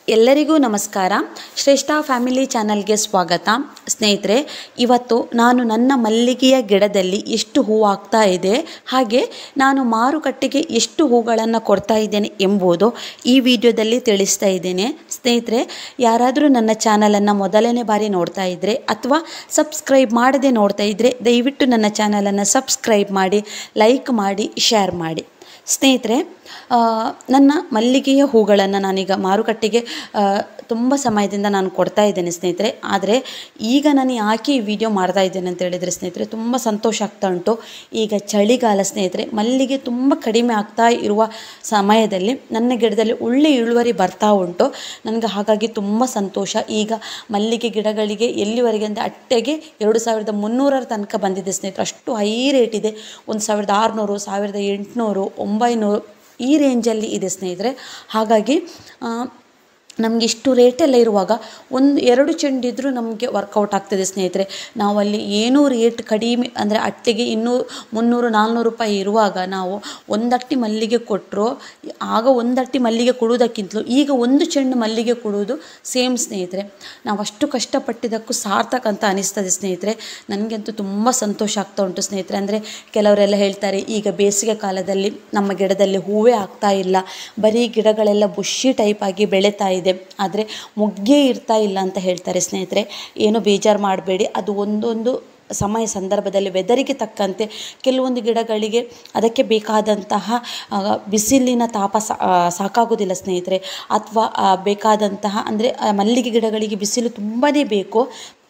ಎಲ್ಲರಿಗೂ ನಮಸ್ಕಾರ ಶ್ರೇಷ್ಠ ಫ್ಯಾಮಿಲಿ ಚಾನಲ್ಗೆ ಸ್ವಾಗತ ಸ್ನೇಹಿತರೆ ಇವತ್ತು ನಾನು ನನ್ನ ಮಲ್ಲಿಗೆಯ ಗಿಡದಲ್ಲಿ ಎಷ್ಟು ಹೂವು ಆಗ್ತಾ ಇದೆ ಹಾಗೆ ನಾನು ಮಾರುಕಟ್ಟೆಗೆ ಎಷ್ಟು ಹೂಗಳನ್ನು ಕೊಡ್ತಾ ಇದ್ದೇನೆ ಎಂಬುದು ಈ ವಿಡಿಯೋದಲ್ಲಿ ತಿಳಿಸ್ತಾ ಇದ್ದೇನೆ ಸ್ನೇಹಿತರೆ ಯಾರಾದರೂ ನನ್ನ ಚಾನಲನ್ನು ಮೊದಲನೇ ಬಾರಿ ನೋಡ್ತಾ ಇದ್ದರೆ ಅಥವಾ ಸಬ್ಸ್ಕ್ರೈಬ್ ಮಾಡದೆ ನೋಡ್ತಾ ಇದ್ದರೆ ದಯವಿಟ್ಟು ನನ್ನ ಚಾನಲನ್ನು ಸಬ್ಸ್ಕ್ರೈಬ್ ಮಾಡಿ ಲೈಕ್ ಮಾಡಿ ಶೇರ್ ಮಾಡಿ ಸ್ನೇಹಿತರೆ ಆ, ನನ್ನ ಮಲ್ಲಿಗೆಯ ಹೂಗಳನ್ನು ನಾನೀಗ ಮಾರುಕಟ್ಟೆಗೆ ಆ, ತುಂಬ ಸಮಯದಿಂದ ನಾನು ಕೊಡ್ತಾ ಇದ್ದೇನೆ ಸ್ನೇಹಿತರೆ ಆದರೆ ಈಗ ನಾನು ಯಾಕೆ ಈ ವಿಡಿಯೋ ಮಾಡ್ತಾ ಇದ್ದೇನೆ ಅಂತ ಹೇಳಿದರೆ ಸ್ನೇಹಿತರೆ ತುಂಬ ಸಂತೋಷ ಆಗ್ತಾ ಉಂಟು ಈಗ ಚಳಿಗಾಲ ಸ್ನೇಹಿತರೆ ಮಲ್ಲಿಗೆ ತುಂಬ ಕಡಿಮೆ ಆಗ್ತಾ ಇರುವ ಸಮಯದಲ್ಲಿ ನನ್ನ ಗಿಡದಲ್ಲಿ ಒಳ್ಳೆ ಇಳುವರಿ ಬರ್ತಾ ಉಂಟು ನನಗೆ ಹಾಗಾಗಿ ತುಂಬ ಸಂತೋಷ ಈಗ ಮಲ್ಲಿಗೆ ಗಿಡಗಳಿಗೆ ಎಲ್ಲಿವರೆಗೆ ಅಂದರೆ ಅಟ್ಟೆಗೆ ಎರಡು ಸಾವಿರದ ಮುನ್ನೂರರ ತನಕ ಬಂದಿದೆ ಸ್ನೇಹಿತರೆ ಅಷ್ಟು ಹೈ ರೇಟ್ ಇದೆ ಒಂದು ಸಾವಿರದ ಆರುನೂರು ಸಾವಿರದ ಎಂಟುನೂರು ಒಂಬೈನೂರು ಈ ರೇಂಜಲ್ಲಿ ಇದೆ ಸ್ನೇಹಿತರೆ ಹಾಗಾಗಿ ನಮಗೆ ಇಷ್ಟು ರೇಟೆಲ್ಲ ಇರುವಾಗ ಒಂದು ಎರಡು ಚೆಂಡು ಇದ್ದರೂ ನಮಗೆ ವರ್ಕೌಟ್ ಆಗ್ತದೆ ಸ್ನೇಹಿತರೆ ನಾವಲ್ಲಿ ಏನೂ ರೇಟ್ ಕಡಿಮೆ ಅಂದರೆ ಅಟ್ಟೆಗೆ ಇನ್ನೂರು ಮುನ್ನೂರು ನಾಲ್ನೂರು ರೂಪಾಯಿ ಇರುವಾಗ ನಾವು ಒಂದಟ್ಟಿ ಮಲ್ಲಿಗೆ ಕೊಟ್ಟರು ಆಗ ಒಂದಟ್ಟಿ ಮಲ್ಲಿಗೆ ಕೊಡುವುದಕ್ಕಿಂತಲೂ ಈಗ ಒಂದು ಚೆಂಡು ಮಲ್ಲಿಗೆ ಕೊಡುವುದು ಸೇಮ್ ಸ್ನೇಹಿತರೆ ನಾವು ಅಷ್ಟು ಕಷ್ಟಪಟ್ಟಿದ್ದಕ್ಕೂ ಸಾರ್ಥಕ ಅಂತ ಅನಿಸ್ತದೆ ಸ್ನೇಹಿತರೆ ನನಗಂತೂ ತುಂಬ ಸಂತೋಷ ಆಗ್ತಾ ಉಂಟು ಸ್ನೇಹಿತರೆ ಅಂದರೆ ಕೆಲವರೆಲ್ಲ ಹೇಳ್ತಾರೆ ಈಗ ಬೇಸಿಗೆ ಕಾಲದಲ್ಲಿ ನಮ್ಮ ಗಿಡದಲ್ಲಿ ಹೂವೇ ಆಗ್ತಾ ಇಲ್ಲ ಬರೀ ಗಿಡಗಳೆಲ್ಲ ಬುಷಿ ಟೈಪ್ ಆಗಿ ಬೆಳೀತಾ ಇದೆ ಆದರೆ ಮೊಗ್ಗೆ ಇರ್ತಾ ಇಲ್ಲ ಅಂತ ಹೇಳ್ತಾರೆ ಸ್ನೇಹಿತರೆ ಏನು ಬೇಜಾರು ಮಾಡಬೇಡಿ ಅದು ಒಂದೊಂದು ಸಮಯ ಸಂದರ್ಭದಲ್ಲಿ ವೆದರಿಗೆ ತಕ್ಕಂತೆ ಕೆಲವೊಂದು ಗಿಡಗಳಿಗೆ ಅದಕ್ಕೆ ಬೇಕಾದಂತಹ ಆ, ಬಿಸಿಲಿನ ತಾಪ ಸಾ ಆ, ಸಾಕಾಗೋದಿಲ್ಲ ಸ್ನೇಹಿತರೆ ಅಥವಾ ಬೇಕಾದಂತಹ ಅಂದರೆ ಮಲ್ಲಿಗೆ ಗಿಡಗಳಿಗೆ ಬಿಸಿಲು ತುಂಬಾ ಬೇಕು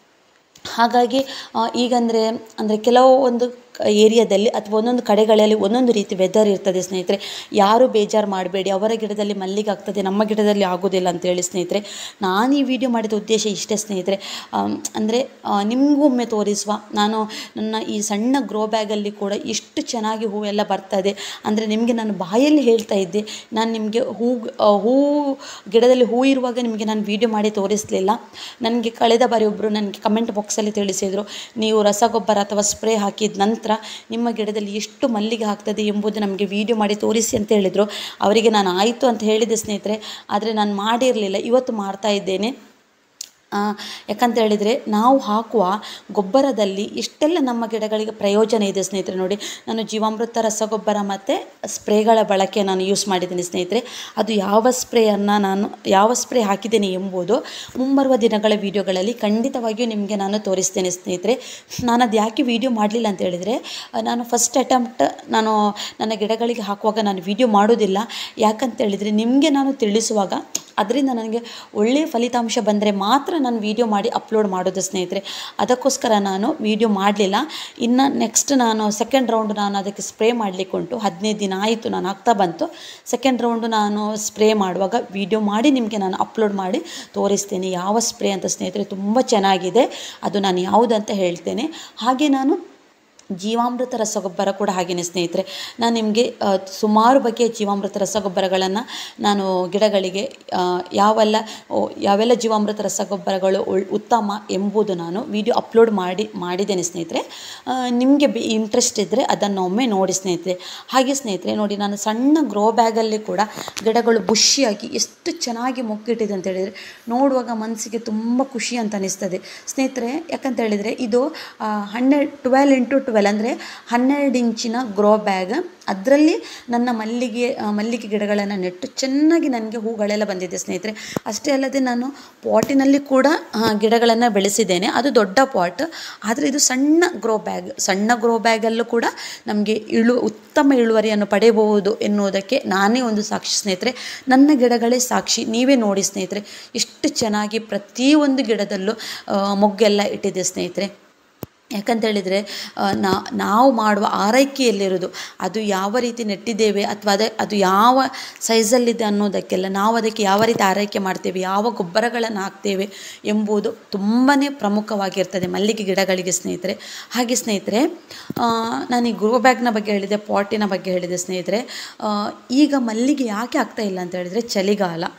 ಹಾಗಾಗಿ ಆ, ಈಗಂದರೆ ಅಂದರೆ ಕೆಲವು ಒಂದು ಏರಿಯಾದಲ್ಲಿ ಅಥವಾ ಒಂದೊಂದು ಕಡೆಗಳಲ್ಲಿ ಒಂದೊಂದು ರೀತಿ ವೆದರ್ ಇರ್ತದೆ ಸ್ನೇಹಿತರೆ ಯಾರು ಬೇಜಾರು ಮಾಡಬೇಡಿ ಅವರ ಗಿಡದಲ್ಲಿ ಮಲ್ಲಿಗೆ ಆಗ್ತದೆ ನಮ್ಮ ಗಿಡದಲ್ಲಿ ಆಗೋದಿಲ್ಲ ಅಂತೇಳಿ ಸ್ನೇಹಿತರೆ ನಾನು ಈ ವಿಡಿಯೋ ಮಾಡಿದ ಉದ್ದೇಶ ಇಷ್ಟೇ ಸ್ನೇಹಿತರೆ ಅಂದರೆ ನಿಮಗೂ ಒಮ್ಮೆ ತೋರಿಸುವ ನಾನು ನನ್ನ ಈ ಸಣ್ಣ ಗ್ರೋ ಬ್ಯಾಗಲ್ಲಿ ಕೂಡ ಎಷ್ಟು ಚೆನ್ನಾಗಿ ಹೂವೆಲ್ಲ ಬರ್ತದೆ ಅಂದರೆ ನಿಮಗೆ ನಾನು ಬಾಯಲ್ಲಿ ಹೇಳ್ತಾ ಇದ್ದೆ ನಾನು ನಿಮಗೆ ಹೂ ಆ, ಹೂ ಗಿಡದಲ್ಲಿ ಹೂ ಇರುವಾಗ ನಿಮಗೆ ನಾನು ವಿಡಿಯೋ ಮಾಡಿ ತೋರಿಸಲಿಲ್ಲ ನನಗೆ ಕಳೆದ ಬಾರಿ ಒಬ್ಬರು ನನಗೆ ಕಮೆಂಟ್ ಬಾಕ್ಸಲ್ಲಿ ತಿಳಿಸಿದರು ನೀವು ರಸಗೊಬ್ಬರ ಅಥವಾ ಸ್ಪ್ರೇ ಹಾಕಿದ ನಂತರ ನಿಮ್ಮ ಗಿಡದಲ್ಲಿ ಎಷ್ಟು ಮಲ್ಲಿಗೆ ಆಗ್ತದೆ ಎಂಬುದು ನಮಗೆ ವಿಡಿಯೋ ಮಾಡಿ ತೋರಿಸಿ ಅಂತ ಹೇಳಿದರು ಅವರಿಗೆ ನಾನು ಆಯಿತು ಅಂತ ಹೇಳಿದೆ ಸ್ನೇಹಿತರೆ ಆದರೆ ನಾನು ಮಾಡಿರಲಿಲ್ಲ ಇವತ್ತು ಮಾಡ್ತಾ ಇದ್ದೇನೆ ಆ, ಯಾಕಂತ ಹೇಳಿದರೆ ನಾವು ಹಾಕುವ ಗೊಬ್ಬರದಲ್ಲಿ ಎಷ್ಟೆಲ್ಲ ನಮ್ಮ ಗಿಡಗಳಿಗೆ ಪ್ರಯೋಜನ ಇದೆ ಸ್ನೇಹಿತರೆ ನೋಡಿ ನಾನು ಜೀವಾಮೃತ ರಸಗೊಬ್ಬರ ಮತ್ತು ಸ್ಪ್ರೇಗಳ ಬಳಕೆ ನಾನು ಯೂಸ್ ಮಾಡಿದ್ದೀನಿ ಸ್ನೇಹಿತರೆ ಅದು ಯಾವ ಸ್ಪ್ರೇಯನ್ನು ನಾನು ಯಾವ ಸ್ಪ್ರೇ ಹಾಕಿದ್ದೇನೆ ಎಂಬುದು ಮುಂಬರುವ ದಿನಗಳ ವೀಡಿಯೋಗಳಲ್ಲಿ ಖಂಡಿತವಾಗಿಯೂ ನಿಮಗೆ ನಾನು ತೋರಿಸ್ತೇನೆ ಸ್ನೇಹಿತರೆ ನಾನು ಅದು ಯಾಕೆ ವಿಡಿಯೋ ಮಾಡಲಿಲ್ಲ ಅಂತ ಹೇಳಿದರೆ ಆ, ನಾನು ಫಸ್ಟ್ ಅಟೆಂಪ್ಟ್ ನಾನು ನನ್ನ ಗಿಡಗಳಿಗೆ ಹಾಕುವಾಗ ನಾನು ವಿಡಿಯೋ ಮಾಡೋದಿಲ್ಲ ಯಾಕಂತ ಹೇಳಿದರೆ ನಿಮಗೆ ನಾನು ತಿಳಿಸುವಾಗ ಅದರಿಂದ ನನಗೆ ಒಳ್ಳೆಯ ಫಲಿತಾಂಶ ಬಂದರೆ ಮಾತ್ರ ನಾನು ವಿಡಿಯೋ ಮಾಡಿ ಅಪ್ಲೋಡ್ ಮಾಡೋದು ಸ್ನೇಹಿತರೆ ಅದಕ್ಕೋಸ್ಕರ ನಾನು ವಿಡಿಯೋ ಮಾಡಲಿಲ್ಲ ಇನ್ನು ನೆಕ್ಸ್ಟ್ ನಾನು ಸೆಕೆಂಡ್ ರೌಂಡ್ ನಾನು ಅದಕ್ಕೆ ಸ್ಪ್ರೇ ಮಾಡಲಿಕ್ಕೆ ಉಂಟು ಹದಿನೈದು ದಿನ ಆಯಿತು ನಾನು ಆಗ್ತಾ ಬಂತು ಸೆಕೆಂಡ್ ರೌಂಡು ನಾನು ಸ್ಪ್ರೇ ಮಾಡುವಾಗ ವಿಡಿಯೋ ಮಾಡಿ ನಿಮಗೆ ನಾನು ಅಪ್ಲೋಡ್ ಮಾಡಿ ತೋರಿಸ್ತೇನೆ ಯಾವ ಸ್ಪ್ರೇ ಅಂತ ಸ್ನೇಹಿತರೆ ತುಂಬ ಚೆನ್ನಾಗಿದೆ ಅದು ನಾನು ಯಾವುದಂತ ಹೇಳ್ತೇನೆ ಹಾಗೆ ನಾನು ಜೀವಾಮೃತ ರಸಗೊಬ್ಬರ ಕೂಡ ಹಾಗೆಯೇ ಸ್ನೇಹಿತರೆ ನಾನು ನಿಮಗೆ ಆ, ಸುಮಾರು ಬಗೆಯ ಜೀವಾಮೃತ ರಸಗೊಬ್ಬರಗಳನ್ನು ನಾನು ಗಿಡಗಳಿಗೆ ಆ, ಯಾವೆಲ್ಲ ಓ, ಯಾವೆಲ್ಲ ಜೀವಾಮೃತ ರಸಗೊಬ್ಬರಗಳು ಒಳ್ ಉತ್ತಮ ಎಂಬುದು ನಾನು ವಿಡಿಯೋ ಅಪ್ಲೋಡ್ ಮಾಡಿ ಮಾಡಿದ್ದೇನೆ ಸ್ನೇಹಿತರೆ ಆ, ನಿಮಗೆ ಬಿ ಇಂಟ್ರೆಸ್ಟ್ ಇದ್ದರೆ ಅದನ್ನು ಒಮ್ಮೆ ನೋಡಿ ಸ್ನೇಹಿತರೆ ಹಾಗೆ ಸ್ನೇಹಿತರೆ ನೋಡಿ ನಾನು ಸಣ್ಣ ಗ್ರೋ ಬ್ಯಾಗಲ್ಲಿ ಕೂಡ ಗಿಡಗಳು ಬುಷಿಯಾಗಿ ಎಷ್ಟು ಚೆನ್ನಾಗಿ ಮೊಗ್ಗಿಟ್ಟಿದೆ ಅಂತ ಹೇಳಿದರೆ ನೋಡುವಾಗ ಮನಸ್ಸಿಗೆ ತುಂಬ ಖುಷಿ ಅಂತ ಅನಿಸ್ತದೆ ಸ್ನೇಹಿತರೆ ಯಾಕಂತ ಹೇಳಿದರೆ ಇದು ಹನ್ನೆರಡು ಟ್ವೆಲ್ ಇಂಟು ಟ್ವೆಲ್ ಅಂದರೆ ಹನ್ನೆರಡು ಇಂಚಿನ ಗ್ರೋ ಬ್ಯಾಗ್ ಅದರಲ್ಲಿ ನನ್ನ ಮಲ್ಲಿಗೆ ಆ, ಮಲ್ಲಿಗೆ ಗಿಡಗಳನ್ನು ನೆಟ್ಟು ಚೆನ್ನಾಗಿ ನನಗೆ ಹೂಗಳೆಲ್ಲ ಬಂದಿದೆ ಸ್ನೇಹಿತರೆ ಅಷ್ಟೇ ಅಲ್ಲದೆ ನಾನು ಪಾಟಿನಲ್ಲಿ ಕೂಡ ಗಿಡಗಳನ್ನು ಬೆಳೆಸಿದ್ದೇನೆ ಅದು ದೊಡ್ಡ ಪಾಟ್ ಆದರೆ ಇದು ಸಣ್ಣ ಗ್ರೋ ಬ್ಯಾಗ್ ಸಣ್ಣ ಗ್ರೋ ಬ್ಯಾಗಲ್ಲೂ ಕೂಡ ನಮಗೆ ಇಳು ಉತ್ತಮ ಇಳುವರಿಯನ್ನು ಪಡೆಯಬಹುದು ಎನ್ನುವುದಕ್ಕೆ ನಾನೇ ಒಂದು ಸಾಕ್ಷಿ ಸ್ನೇಹಿತರೆ ನನ್ನ ಗಿಡಗಳೇ ಸಾಕ್ಷಿ ನೀವೇ ನೋಡಿ ಸ್ನೇಹಿತರೆ ಎಷ್ಟು ಚೆನ್ನಾಗಿ ಪ್ರತಿಯೊಂದು ಗಿಡದಲ್ಲೂ ಆ, ಮೊಗ್ಗೆಲ್ಲ ಇಟ್ಟಿದೆ ಸ್ನೇಹಿತರೆ ಯಾಕಂತ ಹೇಳಿದರೆ ನಾ ನಾವು ಮಾಡುವ ಆರೈಕೆಯಲ್ಲಿರೋದು ಅದು ಯಾವ ರೀತಿ ನೆಟ್ಟಿದ್ದೇವೆ ಅಥವಾ ಅದೇ ಅದು ಯಾವ ಸೈಜಲ್ಲಿದೆ ಅನ್ನೋದಕ್ಕೆಲ್ಲ ನಾವು ಅದಕ್ಕೆ ಯಾವ ರೀತಿ ಆರೈಕೆ ಮಾಡ್ತೇವೆ ಯಾವ ಗೊಬ್ಬರಗಳನ್ನು ಹಾಕ್ತೇವೆ ಎಂಬುದು ತುಂಬಾ ಪ್ರಮುಖವಾಗಿರ್ತದೆ ಮಲ್ಲಿಗೆ ಗಿಡಗಳಿಗೆ ಸ್ನೇಹಿತರೆ ಹಾಗೆ ಸ್ನೇಹಿತರೆ ಆ, ನಾನು ಈ ಗ್ರೋ ಬ್ಯಾಗ್ನ ಬಗ್ಗೆ ಹೇಳಿದೆ ಪಾಟಿನ ಬಗ್ಗೆ ಹೇಳಿದೆ ಸ್ನೇಹಿತರೆ ಆ, ಈಗ ಮಲ್ಲಿಗೆ ಯಾಕೆ ಆಗ್ತಾ ಇಲ್ಲ ಅಂತ ಹೇಳಿದರೆ ಚಳಿಗಾಲ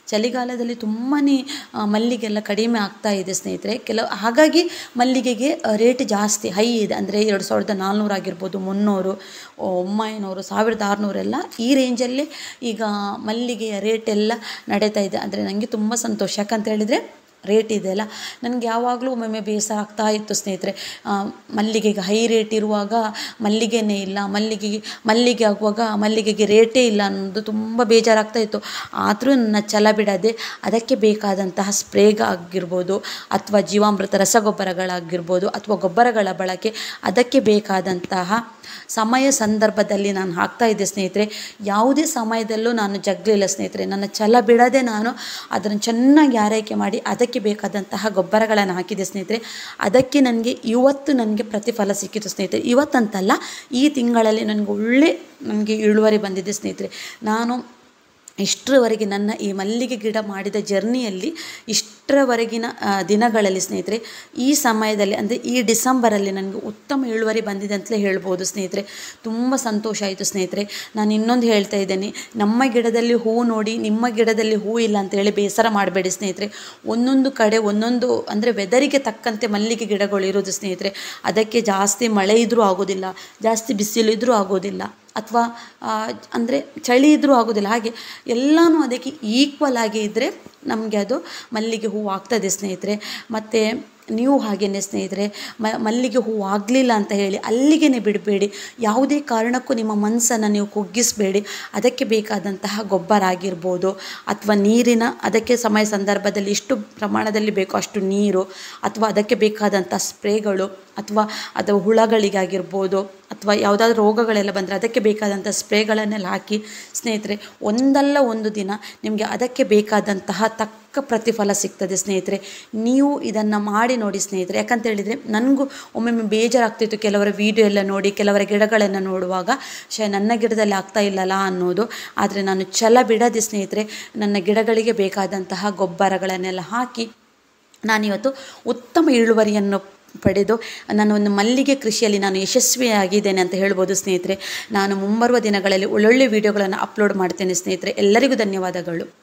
ಚಳಿಗಾಲದಲ್ಲಿ ತುಂಬಾ ಮಲ್ಲಿಗೆ ಎಲ್ಲ ಕಡಿಮೆ ಆಗ್ತಾ ಇದೆ ಸ್ನೇಹಿತರೆ ಕೆಲವು ಹಾಗಾಗಿ ಮಲ್ಲಿಗೆಗೆ ರೇಟ್ ಜಾಸ್ತಿ ಹೈ ಇದೆ ಅಂದರೆ ಎರಡು ಸಾವಿರದ ನಾಲ್ನೂರು ಆಗಿರ್ಬೋದು ಮುನ್ನೂರು ಒಂಬೈನೂರು ಸಾವಿರದ ಆರುನೂರೆಲ್ಲ ಈ ರೇಂಜಲ್ಲೇ ಈಗ ಮಲ್ಲಿಗೆಯ ರೇಟ್ ಎಲ್ಲ ನಡೀತಾ ಇದೆ ಅಂದರೆ ನನಗೆ ತುಂಬ ಸಂತೋಷ ಯಾಕಂತ ಹೇಳಿದರೆ ರೇಟ್ ಇದೆಯಲ್ಲ ನನಗೆ ಯಾವಾಗಲೂ ಒಮ್ಮೊಮ್ಮೆ ಬೇಸರ ಆಗ್ತಾ ಇತ್ತು ಸ್ನೇಹಿತರೆ ಆ, ಮಲ್ಲಿಗೆಗೆ ಹೈ ರೇಟ್ ಇರುವಾಗ ಮಲ್ಲಿಗೆನೇ ಇಲ್ಲ ಮಲ್ಲಿಗೆಗೆ ಮಲ್ಲಿಗೆ ಆಗುವಾಗ ಮಲ್ಲಿಗೆಗೆ ರೇಟೇ ಇಲ್ಲ ಅನ್ನೋದು ತುಂಬ ಬೇಜಾರಾಗ್ತಾ ಇತ್ತು ಆದರೂ ನನ್ನ ಛಲ ಬಿಡದೆ ಅದಕ್ಕೆ ಬೇಕಾದಂತಹ ಸ್ಪ್ರೇಗ ಆಗಿರ್ಬೋದು ಅಥವಾ ಜೀವಾಮೃತ ರಸಗೊಬ್ಬರಗಳಾಗಿರ್ಬೋದು ಅಥವಾ ಗೊಬ್ಬರಗಳ ಬಳಕೆ ಅದಕ್ಕೆ ಬೇಕಾದಂತಹ ಸಮಯ ಸಂದರ್ಭದಲ್ಲಿ ನಾನು ಹಾಕ್ತಾ ಇದ್ದೆ ಸ್ನೇಹಿತರೆ ಯಾವುದೇ ಸಮಯದಲ್ಲೂ ನಾನು ಜಗ್ಲಿಲ್ಲ ಸ್ನೇಹಿತರೆ ನನ್ನ ಛಲ ಬಿಡದೆ ನಾನು ಅದನ್ನು ಚೆನ್ನಾಗಿ ಆರೈಕೆ ಮಾಡಿ ಅದಕ್ಕೆ ಬೇಕಾದಂತಹ ಗೊಬ್ಬರಗಳನ್ನು ಹಾಕಿದೆ ಸ್ನೇಹಿತರೆ ಅದಕ್ಕೆ ನನಗೆ ಇವತ್ತು ನನಗೆ ಪ್ರತಿಫಲ ಸಿಕ್ಕಿತು ಸ್ನೇಹಿತರೆ ಇವತ್ತಂತಲ್ಲ ಈ ತಿಂಗಳಲ್ಲಿ ನನಗೆ ಒಳ್ಳೆ ನನಗೆ ಇಳುವರಿ ಬಂದಿದೆ ಸ್ನೇಹಿತರೆ ನಾನು ಇಷ್ಟರವರೆಗೆ ನನ್ನ ಈ ಮಲ್ಲಿಗೆ ಗಿಡ ಮಾಡಿದ ಜರ್ನಿಯಲ್ಲಿ ಇಷ್ಟರವರೆಗಿನ ಆ, ದಿನಗಳಲ್ಲಿ ಸ್ನೇಹಿತರೆ ಈ ಸಮಯದಲ್ಲಿ ಅಂದರೆ ಈ ಡಿಸೆಂಬರಲ್ಲಿ ನನಗೆ ಉತ್ತಮ ಇಳುವರಿ ಬಂದಿದೆ ಅಂತಲೇ ಹೇಳ್ಬೋದು ಸ್ನೇಹಿತರೆ ತುಂಬ ಸಂತೋಷ ಆಯಿತು ಸ್ನೇಹಿತರೆ ನಾನು ಇನ್ನೊಂದು ಹೇಳ್ತಾ ಇದ್ದೇನೆ ನಮ್ಮ ಗಿಡದಲ್ಲಿ ಹೂ ನೋಡಿ ನಿಮ್ಮ ಗಿಡದಲ್ಲಿ ಹೂ ಇಲ್ಲ ಅಂತೇಳಿ ಬೇಸರ ಮಾಡಬೇಡಿ ಸ್ನೇಹಿತರೆ ಒಂದೊಂದು ಕಡೆ ಒಂದೊಂದು ಅಂದರೆ ವೆದರಿಗೆ ತಕ್ಕಂತೆ ಮಲ್ಲಿಗೆ ಗಿಡಗಳು ಇರೋದು ಸ್ನೇಹಿತರೆ ಅದಕ್ಕೆ ಜಾಸ್ತಿ ಮಳೆ ಇದ್ದರೂ ಆಗೋದಿಲ್ಲ ಜಾಸ್ತಿ ಬಿಸಿಲು ಇದ್ದರೂ ಆಗೋದಿಲ್ಲ ಅಥವಾ ಅಂದರೆ ಚಳಿ ಇದ್ದರೂ ಆಗೋದಿಲ್ಲ ಹಾಗೆ ಎಲ್ಲನೂ ಅದಕ್ಕೆ ಈಕ್ವಲ್ ಆಗಿ ಇದ್ದರೆ ನಮಗೆ ಅದು ಮಲ್ಲಿಗೆ ಹೂವು ಆಗ್ತದೆ ಸ್ನೇಹಿತರೆ ಮತ್ತು ನೀವು ಹಾಗೇನೆ ಸ್ನೇಹಿತರೆ ಮ ಮಲ್ಲಿಗೆ ಹೂವು ಆಗಲಿಲ್ಲ ಅಂತ ಹೇಳಿ ಅಲ್ಲಿಗೆ ಬಿಡಬೇಡಿ ಯಾವುದೇ ಕಾರಣಕ್ಕೂ ನಿಮ್ಮ ಮನಸ್ಸನ್ನು ನೀವು ಕುಗ್ಗಿಸಬೇಡಿ ಅದಕ್ಕೆ ಬೇಕಾದಂತಹ ಗೊಬ್ಬರ ಆಗಿರ್ಬೋದು ಅಥವಾ ನೀರಿನ ಅದಕ್ಕೆ ಸಮಯ ಸಂದರ್ಭದಲ್ಲಿ ಇಷ್ಟು ಪ್ರಮಾಣದಲ್ಲಿ ಬೇಕೋ ಅಷ್ಟು ನೀರು ಅಥವಾ ಅದಕ್ಕೆ ಬೇಕಾದಂಥ ಸ್ಪ್ರೇಗಳು ಅಥವಾ ಅದು ಹುಳಗಳಿಗಾಗಿರ್ಬೋದು ಅಥವಾ ಯಾವುದಾದ್ರೂ ರೋಗಗಳೆಲ್ಲ ಬಂದರೆ ಅದಕ್ಕೆ ಬೇಕಾದಂಥ ಸ್ಪ್ರೇಗಳನ್ನೆಲ್ಲ ಹಾಕಿ ಸ್ನೇಹಿತರೆ ಒಂದಲ್ಲ ಒಂದು ದಿನ ನಿಮಗೆ ಅದಕ್ಕೆ ಬೇಕಾದಂತಹ ತಕ್ಕ ಪ್ರತಿಫಲ ಸಿಗ್ತದೆ ಸ್ನೇಹಿತರೆ ನೀವು ಇದನ್ನು ಮಾಡಿ ನೋಡಿ ಸ್ನೇಹಿತರೆ ಯಾಕಂತ ಹೇಳಿದರೆ ನನಗೂ ಒಮ್ಮೊಮ್ಮೆ ಬೇಜಾರಾಗ್ತಿತ್ತು ಕೆಲವರ ವಿಡಿಯೋ ಎಲ್ಲ ನೋಡಿ ಕೆಲವರ ಗಿಡಗಳನ್ನು ನೋಡುವಾಗ ಶ ನನ್ನ ಗಿಡದಲ್ಲಿ ಆಗ್ತಾ ಇಲ್ಲಲ್ಲ ಅನ್ನೋದು ಆದರೆ ನಾನು ಛಲ ಬಿಡದೆ ಸ್ನೇಹಿತರೆ ನನ್ನ ಗಿಡಗಳಿಗೆ ಬೇಕಾದಂತಹ ಗೊಬ್ಬರಗಳನ್ನೆಲ್ಲ ಹಾಕಿ ನಾನಿವತ್ತು ಉತ್ತಮ ಇಳುವರಿಯನ್ನು ಪಡೆದು ನನ್ನ ಒಂದು ಮಲ್ಲಿಗೆ ಕೃಷಿಯಲ್ಲಿ ನಾನು ಯಶಸ್ವಿಯಾಗಿದ್ದೇನೆ ಅಂತ ಹೇಳ್ಬೋದು ಸ್ನೇಹಿತರೆ ನಾನು ಮುಂಬರುವ ದಿನಗಳಲ್ಲಿ ಒಳ್ಳೊಳ್ಳೆ ವಿಡಿಯೋಗಳನ್ನು ಅಪ್ಲೋಡ್ ಮಾಡ್ತೇನೆ ಸ್ನೇಹಿತರೆ ಎಲ್ಲರಿಗೂ ಧನ್ಯವಾದಗಳು